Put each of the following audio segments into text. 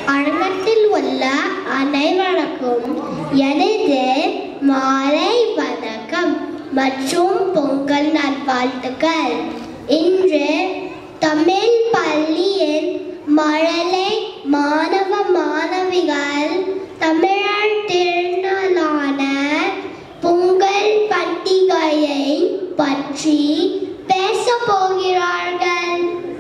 அரங்கத்தில் உள்ள அனைவருக்கும் எனது மாலை வணக்கம் மற்றும் பொங்கல் நல்வாழ்த்துக்கள் இன்று தமிழ் பள்ளியின் மழலை மாணவ மாணவிகள் தமிழர் திருநாளான பொங்கல் பண்டிகையை பற்றி பேச போகிறார்கள்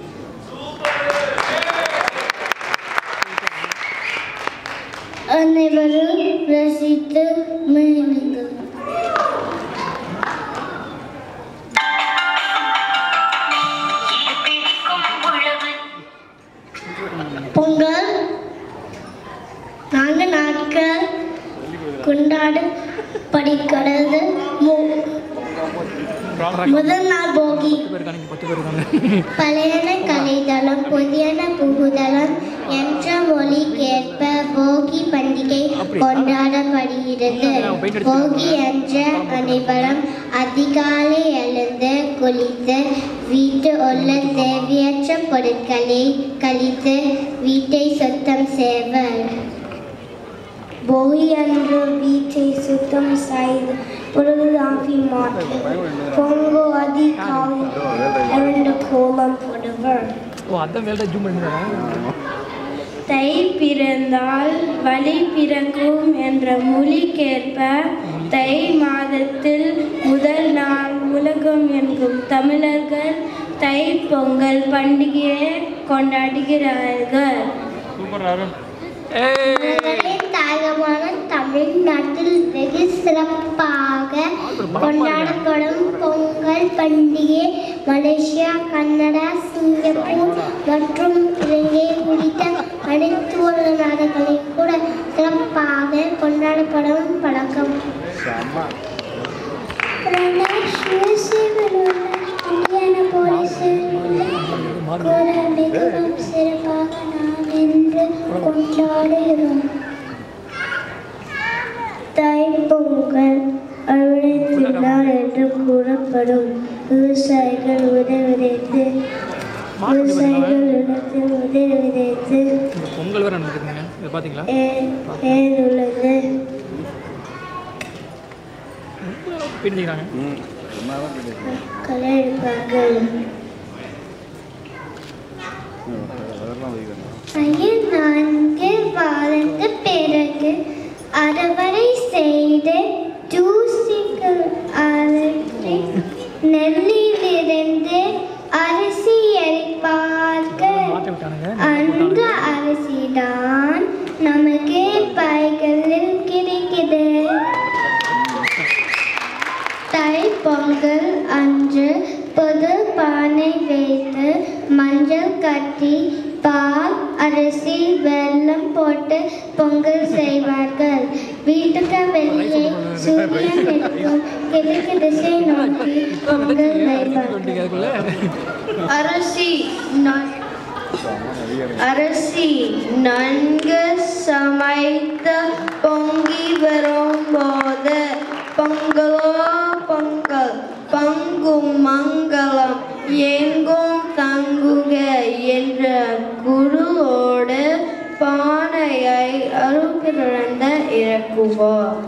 அனைவரும் ரசித்து மகிழுங்கள் பொங்கல் நான்கு நாட்கள் கொண்டாடப்படுகிறது மு- முதல் நாள் போகி பழையன கலைதளம் புதியன புகுதளம் என்ற மொழிக்கேற்ப போகி பண்டிகை கொண்டாடப்படுகிறது போகி என்ற அனைவரும் அதிகாலை எழுந்து குளித்து வீட்டு உள்ள தேவையற்ற பொருட்களை கழித்து வீட்டை சுத்தம் செய்வர் போகி அன்று வீட்டை சுத்தம் செய்து பொழுதாகி மாற்றி பொங்கு அதிகாலை இரண்டு கோலம் போடுவர் ஓ அதான் மேலே ஜூம் பண்ணிடுறா தை பிறந்தால் வழி பிறக்கும் என்ற மொழிக்கேற்ப தை மாதத்தில் முதல் நாள் உலகம் எங்கும் தமிழர்கள் தை பொங்கல் பண்டிகையை கொண்டாடுகிறார்கள் சூப்பர் அருண் ஏய் உங்களின் தாயகமான தமிழ்நாட்டில் வெகு சிறப்பாக கொண்டாடப்படும் பொங்கல் பண்டிகை மலேசியா கனடா சிங்கப்பூர் மற்றும் இலங்கை உள்ளிட்ட அனைத்து உலக நாடுகளில் கூட சிறப்பாக கொண்டாடப்படும் பழக்கம் இந்தியான போலீஸில் கூட மிகவும் சிறப்பாக நாம் என்று கொண்டாடுகிறோம் தைப்பொங்கல் அறுவடை திருநாள் என்று கூறப்படும் விவசாயிகள் உதவி விதைத்து விவசாயிகள் இடத்தில் உதவி விதைத்து இந்த பொங்கல் வேற நடக்குதுங்க இதை பார்த்தீங்களா ஏ- ஏதுள்ளது பிடிக்கிறாங்க களை எடுப்பார்கள் ஐயர் நான்கு வாரத்து பிறகு அறுவடை செய்து தூசிகள் அகற்றி நெல்லிலிருந்து அரிசி எரிப்பார்கள் மாட்ட விட்டானுங்க அந்த அரிசிதான் நமக்கு பைகளில் கிடைக்குது தை பொங்கல் அன்று புது பானை வைத்து மஞ்சள் கட்டி பால் அரிசி வெல்லம் போட்டு பொங்கல் செய்வார்கள் வீட்டுக்கு வெளியே சூரியன் இருக்கும் கிழக்கு திசை நோக்கி பொங்கல் வைப்பார்கள் வண்டிங்க அதுக்குள்ள அரிசி நன்- அரிசி நன்கு சமைத்த பொங்கி வரும்போது பொங்கலோ பொங்கல் பங்கும் மங்களம் எங்கும் தங்குக என்ற குருவோடு பானையை அருகிருந்த இறக்குவோம்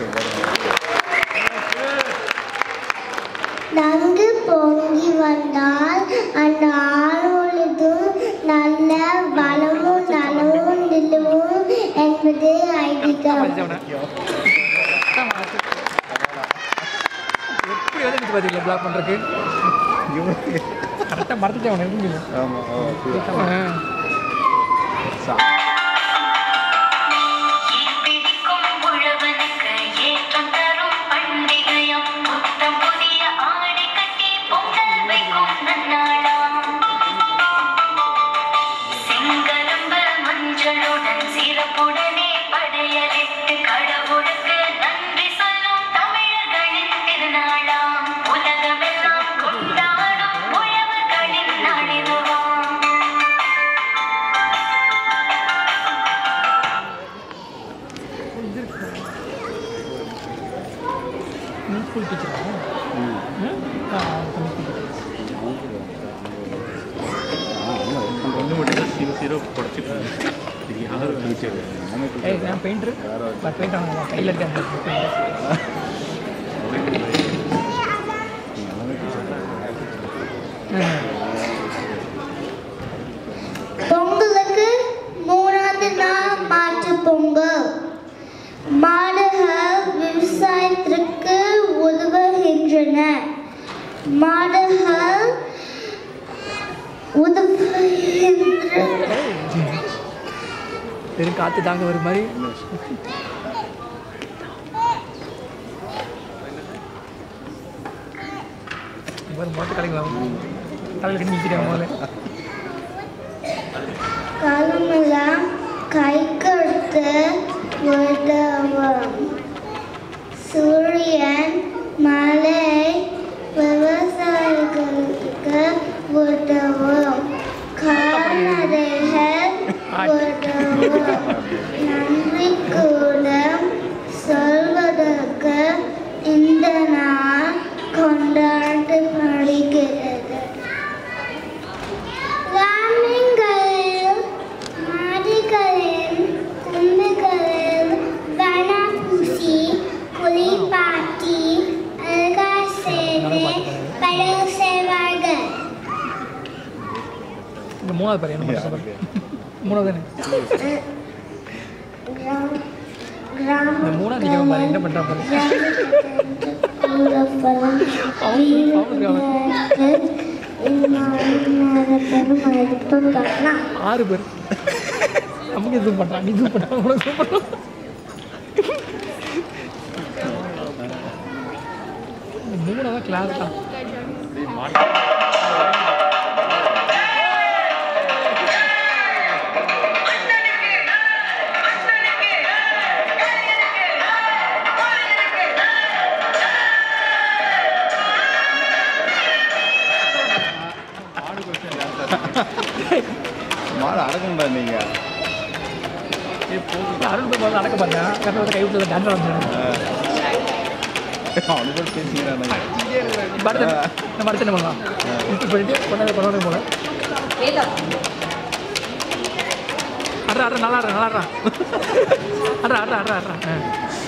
நன்கு பொங்கி வந்தால் அந்த ஆள் முழுதும் நல்ல வளமும் நலமும் நிலவும் என்பது ஐதீகம் எப்படி வந்து நிற்க பார்த்தீங்களா பிளாக் பண்ணுறதுக்கு கரெக்டாக மறந்துட்டேன் அவனை இருக்குங்க பிடிக்கும் உழவனுக்கு ஏற்றம் தரும் பண்டிகையாம் புத்தம் புதிய ஆடை கட்டி பொங்கல் வைக்கும் நன்னாளாம் செங்கரும்பு மஞ்சளுடன் சிறப்புடனே படையலிட்டு கடவுளுக்கு நன்றி சொல்லும் தமிழர்களின் திருநாளாம் உலகமெல்லாம் கொண்டாடும் உழவர்களின் நாளிதுவாம் இன்னும் மட்டும் சீரோ சீரோ குறைச்சிட்டு இது யாரும் ஃபியூச்சர் ஏய் நான் பெயிண்டர் பட் பெயிண்ட் ஆனது கையில் இருக்க பொங்கலுக்கு மூணாவது நாள் மாட்டு பொங்கல் மாடுகள் விவசாயத்திற்கு உதவுகின்றன மாடுகள் உதவுகின்ற வெறும் காற்று தாங்க ஒரு மாதிரி ஒரு மொட்டை கலைக்கலாம் தலையில் கட்டி நிற்கிறேன் முதல்ல காலமெல்லாம் கை கொடுத்து உதவும் சூரியன் மழை விவசாயிகளுக்கு உதவும் கால்நடைகள் உதவும் நன்றி கூட சொல்வதற்கு இந்த நாள் கொண்டாடப்படுகிறது கிராமங்களில் மாடுகளின் குண்டுகளில் வனம் பூசி குளிப்பாட்டி அழகா செய்து படகு செய்வார்கள் இந்த மூணாவது பாரு என்ன பண்ணுறது மூணாவது தானே கிராம- இந்த மூணாவது நிற்கிறவன் பாரு என்ன பண்ணுறான் பாரு கிராமப்புறம் வீரர்களுக்கு பெரும் மதிப்பு காட்டலாம் ஆறு பேர் நமக்கு இது பண்ணுறான் நீ இது பண்ணுறான் உனக்கு இது பண்ணுறான் இந்த மூணாவது கிளாஸ் தான் மாடு அடக்கணும்டா நீங்க அருண் போய் பார்த்து அடக்க பார்த்தேன் கரெக்டாக கை விட்டு டான்ஸ் ஆரம்பிச்சிடும் அவனுக்கு கூட பேசிக்கிறானுங்க இப்போ அடுத்து நம்ம அடுத்து என்ன பண்ணலாம் இப்போ பண்ணிட்டு கொண்டாந்து கொண்டாந்து போல அட்ரா அட்ரா நல்லா ஆடுறா நல்லா ஆடுறா அட்ரா அட்ரா அட்ரா அட்ரா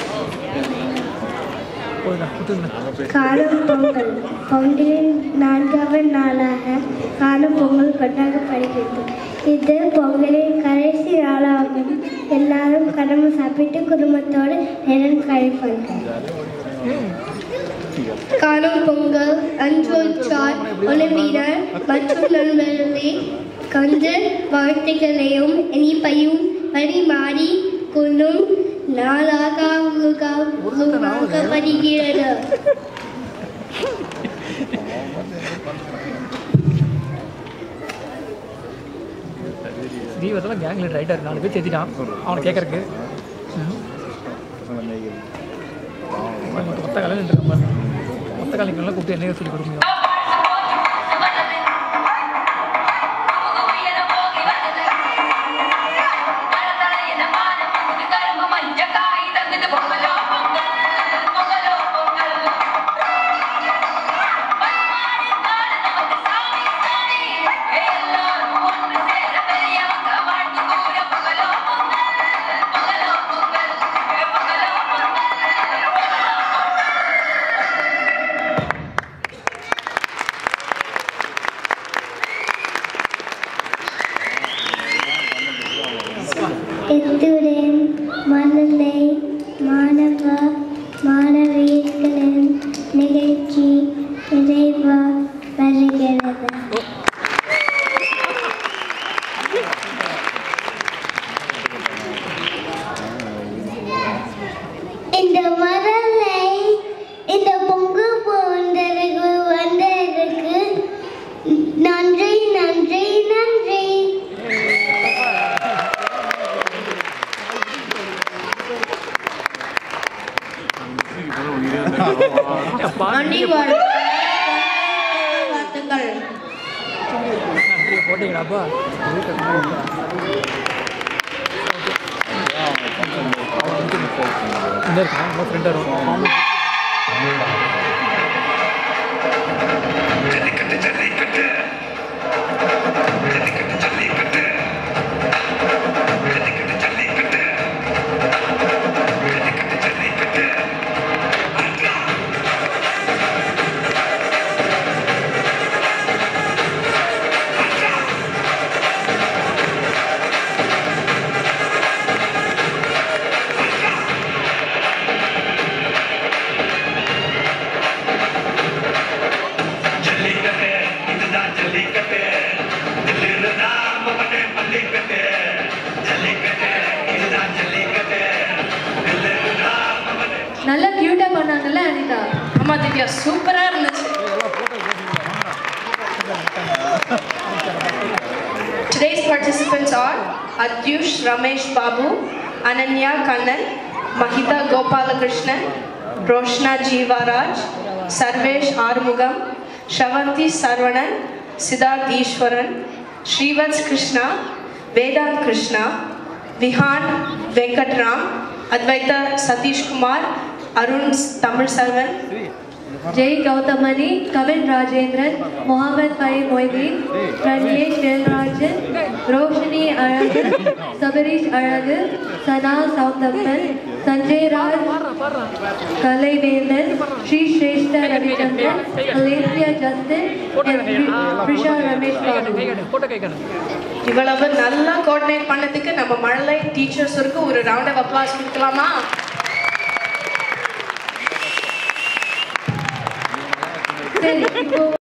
போயிடா குத்துங்க காணும் பொங்கல் பொங்கலின் நான்காவது நாளாக காணும் பொங்கல் கொண்டாடப்படுகிறது இது பொங்கலின் கடைசி நாளாகும் எல்லாரும் கடமை சாப்பிட்டு குடும்பத்தோடு நேரம் கழிப்பார்கள் காணும் பொங்கல் அன்றோற்றார் உணவினர் மற்றும் நண்பர்களே கண்டு வார்த்தைகளையும் இனிப்பையும் பரிமாறி கொள்ளும் நாளாக உருவாக்கப்படுகிறது ஸ்ரீவதெல்லாம் கேங் லீடர் ரைட்டர் நாலு பேர் சேர்த்திட்டான் அவனை கேட்கறக்கு பசங்க மேய்க்கிறது மொத்த காலையில் இருக்கான் மொத்த காலைக்கெல்லாம் கூப்பிட்டு என்னைய சொல்லி கொடுக்க முடியும் இத்துடன் மழலை மாணவ மாணவியர்களின் நிகழ்ச்சி நிறைவு வருகிறது இந்த மழலை இந்த பொங்கு போன்றவர்கள் வந்ததற்கு நன்றி நன்றி நன்றி நன்றி வாழ்த்துக்கள் போட்டீங்களாப்பா இந்த இருக்கா உங்கள் ஃப்ரெண்டாக இருக்கும் ஜல்லிக்கட்டு ஜல்லிக்கட்டு ஜல்லிக்கட்டு ஜல்லிக்கட்டு அனிதா ஆமா திவ்யா சூப்பரா இருந்துச்சு Today's participants are Adyush Ramesh Babu, Ananya Kannan, Mahita Gopalakrishnan, Roshna Jeevaraj, Sarvesh Armugam, Shavanti Sarvanan, Siddharth Ishwaran, Srivats Krishna, Vedant Krishna, Vihan Venkatram, Advaita Satish Kumar, Arun Tamil Selvan, Jai Gauthamani Kavin Rajendran Mohammed Pai Moideen Ranyesh Velrajan Roshini Azhagu Sabareesh Azhagu Sana Soundappan Sanjay Raj Kalaivendhan Sri Sreshta Ravichandran Alessia Justin Prisha Ramesh Babu photo கேட்கணும் இவ்வளவு நல்லா coordinate பண்ணதுக்கு நம்ம மழலை டீச்சர்ஸருக்கு ஒரு round of applause கொடுக்கலாமா சரி இப்போ